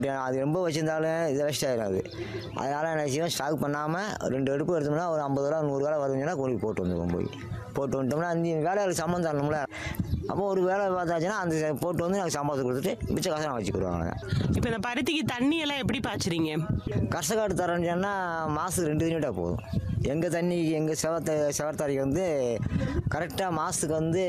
அது ரொம்ப வச்சிருந்தாலும் இது வேஸ்ட் ஆயிடும் அது அதனால் என்ன செய்வோம் ஸ்டாக் பண்ணாமல் ரெண்டு அடுப்பு எடுத்தோம்னா ஒரு ஐம்பது ரூபா நூறு ரூபா வருதுன்னா கோழிக்கு போட்டு வந்துடுவோம் போய் போட்டு வந்துட்டோம்னா அந்த வேலைகளுக்கு சம்மந்தம் தரணும்ல அப்போ ஒரு வேலை பார்த்தாச்சுன்னா அந்த போட்டு வந்து நாங்கள் சம்பளத்தை கொடுத்துட்டு மிச்ச காசை நான் வச்சுக்கிடுவாங்க இப்போ இந்த பருத்திக்கு தண்ணி எல்லாம் எப்படி பாய்ச்சுறீங்க கஷ்டக்காடு தரேன்னு சொன்னால் மாதத்துக்கு ரெண்டு தண்ணி விட்டால் போதும் எங்கள் தண்ணிக்கு எங்கள் செவத்த செவத்தாரிக்கு வந்து கரெக்டாக மாதத்துக்கு வந்து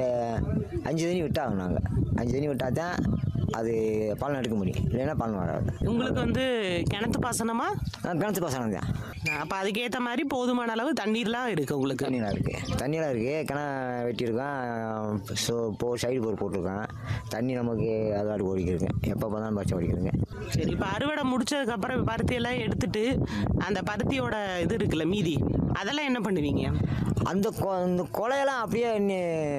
அஞ்சு தண்ணி விட்டாங்க நாங்கள் அஞ்சு தண்ணி விட்டால் தான் அது பலன் எடுக்க முடியும் இல்லைன்னா பலன் வராது உங்களுக்கு வந்து கிணத்து பாசனமா ஆ, கிணத்து பசங்க தான் அப்போ அதுக்கேற்ற மாதிரி போதுமான அளவு தண்ணீர்லாம் இருக்கு உங்களுக்கு தண்ணியெலாம் இருக்குது தண்ணியெலாம் இருக்குது கிண வெட்டியிருக்கேன் ஸோ போ சைடு போர் போட்டிருக்கேன் தண்ணி நமக்கு அதாடு ஓடிக்கிருக்கேன் எப்போ பார்த்தாலும் பச்சை ஓடிக்கிறேங்க சரி இப்போ அறுவடை முடிச்சதுக்கு அப்புறம் பருத்தி எல்லாம் எடுத்துட்டு அந்த பருத்தியோட இது இருக்குல்ல மீதி அதெல்லாம் என்ன பண்ணுவீங்க அந்த கொ இந்த கொலையெல்லாம் அப்படியே நீ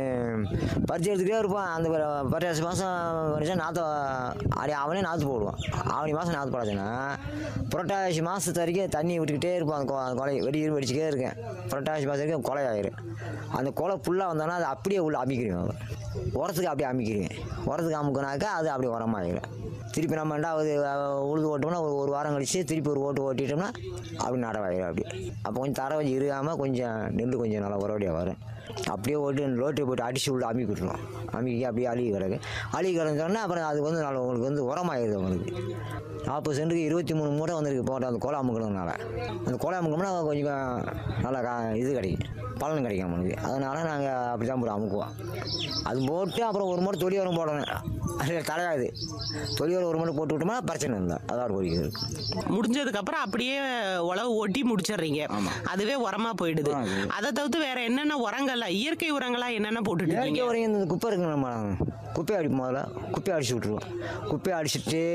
பறிச்சு எடுத்துக்கிட்டே இருப்பான் அந்த ப- பரியாசி மாதம் வந்துச்சா நாற்று அப்படியே அவனே நாற்று போடுவான் ஆவணி மாதம் நாற்று போடாச்சுன்னா புரட்டாசி மாதத்து வரைக்கும் தண்ணி விட்டுக்கிட்டே இருப்பான் அந்த கொ- அந்த கொலை வெடி வெடிச்சுக்கிட்டே இருக்கேன் புரட்டாசி மாதம் வரைக்கும் கொலை ஆயிரும் அந்த கொலை ஃபுல்லாக வந்தோன்னா அது அப்படியே உள்ள அமைக்கிடுவேன் அவன் உரத்துக்கு அப்படியே அமைக்கிடுவேன் உரத்துக்கு அமுக்குனாக்கா அது அப்படியே உரமாயிடும் திருப்பி நம்ம ரெண்டாவது அஹ், உழுது ஓட்டோம்னா ஒரு ஒரு வாரம் கழிச்சு திருப்பி ஒரு ஓட்டு ஓட்டிட்டோம்னா அப்படி நடவாயிடும் அப்படி அப்போ கொஞ்சம் தர கொஞ்சம் இருகாமல் கொஞ்சம் நெல் கொஞ்சம் நல்லா உரவடியாக வரும் அப்படியே ஓட்டு லோட்டை போட்டு அடிச்சு உள்ள அமுக்கி விட்டுருவோம் அமுக்கி அப்படியே அழுகி கிடக்கு அழுகி கிடந்தோன்னா அப்புறம் அது வந்து நல்லா உங்களுக்கு வந்து உரமாயிருது உங்களுக்கு நாற்பது சென்ட்டுக்கு இருபத்தி மூணு மூட்டை வந்திருக்கு போட்ட அந்த கோலம் அமுக்கணும்னால அந்த கோலம் அமுக்கணும்னா கொஞ்சம் நல்லா கா இது கிடைக்கும் பலன் கிடைக்கும் நம்மளுக்கு அதனால் நாங்கள் அப்படி தான் போட்டு அமுக்குவோம் அது போட்டு அப்புறம் ஒரு மூட்டை தொலி உரம் போடணும் அது தலையாது தொலி உரம் ஒரு மூட்டை போட்டு விட்டோம்னா பிரச்சனை இல்லை அதோட போய்க்குது முடிஞ்சதுக்கு அப்புறம் அப்படியே உழவு ஓட்டி முடிச்சிடுறீங்க அதுவே உரமா போயிடுது ஆ, அது. அதை தவிர்த்து வேற என்னென்ன உரங்கள்ல இயற்கை உரங்களா என்னென்ன போட்டுட்டு இயற்கை இருக்கீங்க உரம் இந்த குப்பை இருக்குங்க நம்ம குப்பையை அடிப்போம் முதல்ல குப்பையை அடிச்சு விட்ருவோம் குப்பையை அடிச்சுட்டு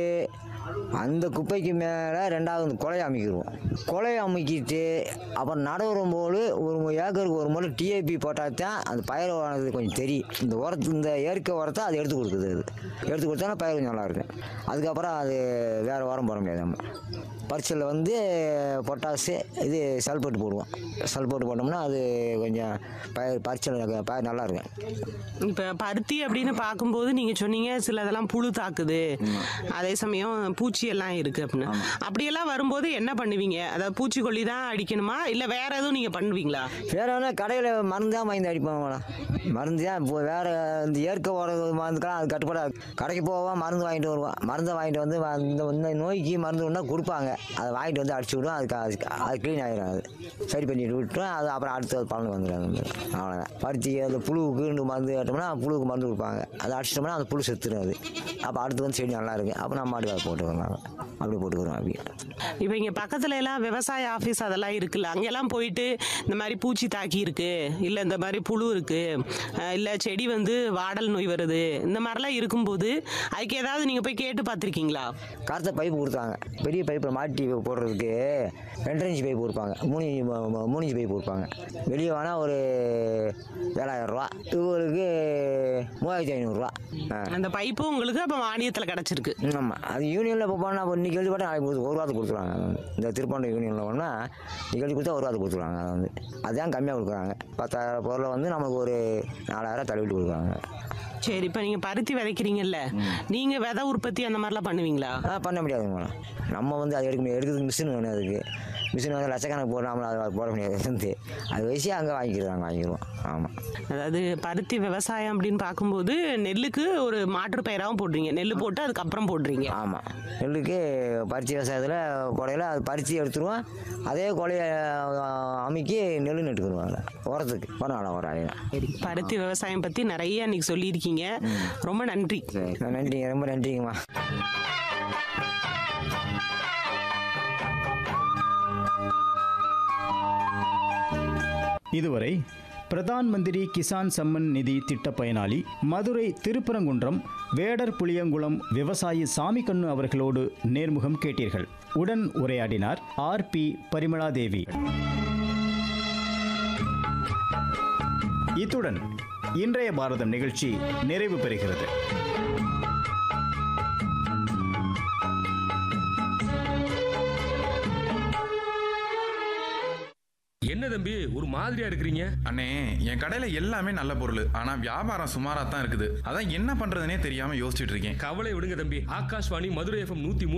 அந்த குப்பைக்கு மேலே ரெண்டாவது இந்த கொலையை அமைக்கிடுவோம் கொலையை அமைக்கிட்டு அப்புறம் நடவுறும் போது ஒரு ஏக்கருக்கு ஒரு முறை டிஏபி போட்டால் தான் அந்த பயிர் வளர்றது கொஞ்சம் தெரியும் இந்த உரத்து இந்த இயற்கை உரத்தை அது எடுத்து கொடுக்குது அது எடுத்து கொடுத்தா பயிர் கொஞ்சம் நல்லா இருக்கும் அதுக்கப்புறம் அது வேறு உரம் போட முடியாது நம்ம பரிசலில் வந்து பொட்டாசு இது சல்பேட்டு போடுவோம் சல்பேட்டு போட்டோம்னா அது கொஞ்சம் பயிர் பரிசல் பயிர் நல்லா இருக்கும் இப்ப பருத்தி அப்படின்னு பார்க்கும்போது நீங்க சொன்னீங்க சில இதெல்லாம் புழு தாக்குது அதே சமயம் பூச்சி எல்லாம் இருக்கு அப்படின்னு அப்படியெல்லாம் வரும்போது என்ன பண்ணுவீங்க அதாவது பூச்சிக்கொல்லி தான் அடிக்கணுமா இல்ல வேற எதுவும் நீங்க பண்ணுவீங்களா வேற என்ன கடையில் மருந்து தான் வாங்கி அடிப்போம் மேடம் மருந்து தான் இப்போ வேறு இந்த இயற்கை உரம் மருந்துக்கெல்லாம் அது கட்டுப்படாது கடைக்கு போவோம் மருந்து வாங்கிட்டு வருவோம் மருந்தை வாங்கிட்டு வந்து வ- இந்த இந்த நோய்க்கு மருந்து ஒன்றா கொடுப்பாங்க அதை வாங்கிட்டு வந்து அடிச்சு விடுவோம் அதுக்கு அதுக்கு அது க்ளீன் ஆகிடும் அது சரி பண்ணிட்டு விட்டுரும் அது அப்புறம் அடுத்த பலன் வந்துடும் அந்த மாதிரி அவ்வளோதான் பருத்தி அந்த புழுவுக்கு மருந்து கேட்டோம்னா புழுவுக்கு மருந்து கொடுப்பாங்க அதை அடிச்சிட்டோம்னா அந்த புழு செத்துடும் அது அப்போ அடுத்து வந்து செடி நல்லா இருக்கு அப்போ நம்ம மாடு அதை போட்டுக்கிறோம் நாங்கள் அப்படி போட்டுக்கிறோம் அப்படியே இப்ப இங்க பக்கத்துல எல்லாம் விவசாய ஆபீஸ் அதெல்லாம் இருக்குல்ல அங்கெல்லாம் போயிட்டு இந்த மாதிரி பூச்சி தாக்கி இருக்கு இல்ல இந்த மாதிரி புழு இருக்கு அஹ் இல்ல செடி வந்து வாடல் நோய் வருது இந்த மாதிரிலாம் இருக்கும்போது அதுக்கு ஏதாவது நீங்க போய் கேட்டு பார்த்திருக்கீங்களா கருத்த பைப்பு கொடுத்தாங்க பெரிய பைப்பில் மாட்டி போடுறதுக்கு ரெண்டரை இன்ச்சு பைப்பு கொடுப்பாங்க மூணு இன்ச்சு ம- ம- மூணு இன்ச்சு பைப்பு கொடுப்பாங்க வெளியே வேணால் ஒரு ஏழாயிரம் ரூபா இவங்களுக்கு மூவாயிரத்தி ஐநூறுரூவா ஆ அந்த பைப்பு உங்களுக்கு அப்ப மானியத்துல கிடைச்சிருக்கு ஆமாம் அது யூனியனில் இப்போ போனால் இப்போ இன்னைக்கு எழுதி போட்டால் நாளைக்கு கொடுத்து ஒரு வாரத்துக்கு கொடுத்துருவாங்க அது வந்து. இந்த திருப்பாண்டி யூனியனில் போனால் இன்னைக்கு எழுதி கொடுத்தா ஒரு வாரத்துக்கு கொடுத்துருவாங்க அது வந்து அதுதான் கம்மியாக கொடுக்குறாங்க பத்தாயிரம் பொருளை வந்து நமக்கு ஒரு நாலாயிரம் தள்ளிவிட்டு கொடுக்குறாங்க சரி இப்ப நீங்க பருத்தி விதைக்கிறீங்கல்ல நீங்க விதை உற்பத்தி அந்த மாதிரிலாம் பண்ணுவீங்களா ஆ பண்ண முடியாதுங்க மேடம் நம்ம வந்து அது எடுக்க முடியாது எடுக்கிறதுக்கு மிஷின் வேணும் அதுக்கு மிஷின் வந்து லட்சக்கணக்கு போட நம்மளால் அதை போட முடியாது வந்து அது வயசே அங்கே வாங்கிக்கிறாங்க வாங்கிடுவோம் ஆமாம் அதாவது பருத்தி விவசாயம் அப்படின்னு பார்க்கும்போது நெல்லுக்கு ஒரு மாற்று பயிராகவும் போடுறீங்க நெல் போட்டு அதுக்கப்புறம் போடுறீங்க ஆமாம் நெல்லுக்கு பருத்தி விவசாயத்தில் கொடையில் அது பருத்தி எடுத்துருவோம் அதே கொலையை அமைக்கி நெல் நட்டுக்கிடுவாங்க உரத்துக்கு பரவாயில்ல ஒரு ஆயிரம் சரி பருத்தி விவசாயம் பத்தி நிறைய இன்னைக்கு சொல்லியிருக்கீங்க ரொம்ப நன்றி சரி நன்றிங்க ரொம்ப நன்றிங்கம்மா இதுவரை பிரதான் மந்திரி கிசான் சம்மன் நிதி திட்ட பயனாளி மதுரை திருப்பரங்குன்றம் வேடர் புளியங்குளம் விவசாயி சாமிக்கண்ணு அவர்களோடு நேர்முகம் கேட்டீர்கள் உடன் உரையாடினார் ஆர் பி பரிமளாதேவி இத்துடன் இன்றைய பாரதம் நிகழ்ச்சி நிறைவு பெறுகிறது என்ன என்ன தம்பி ஒரு மாதிரியா இருக்கிறீங்க அண்ணே என் கடையில எல்லாமே நல்ல பொருள் ஆனா வியாபாரம் சுமாரா தான் இருக்குது அதான் என்ன பண்றதுனே தெரியாம யோசிச்சுட்டு இருக்கேன் கவலை விடுங்க தம்பி ஆகாஷ்வாணி மதுரை எஃப்எம் நூத்தி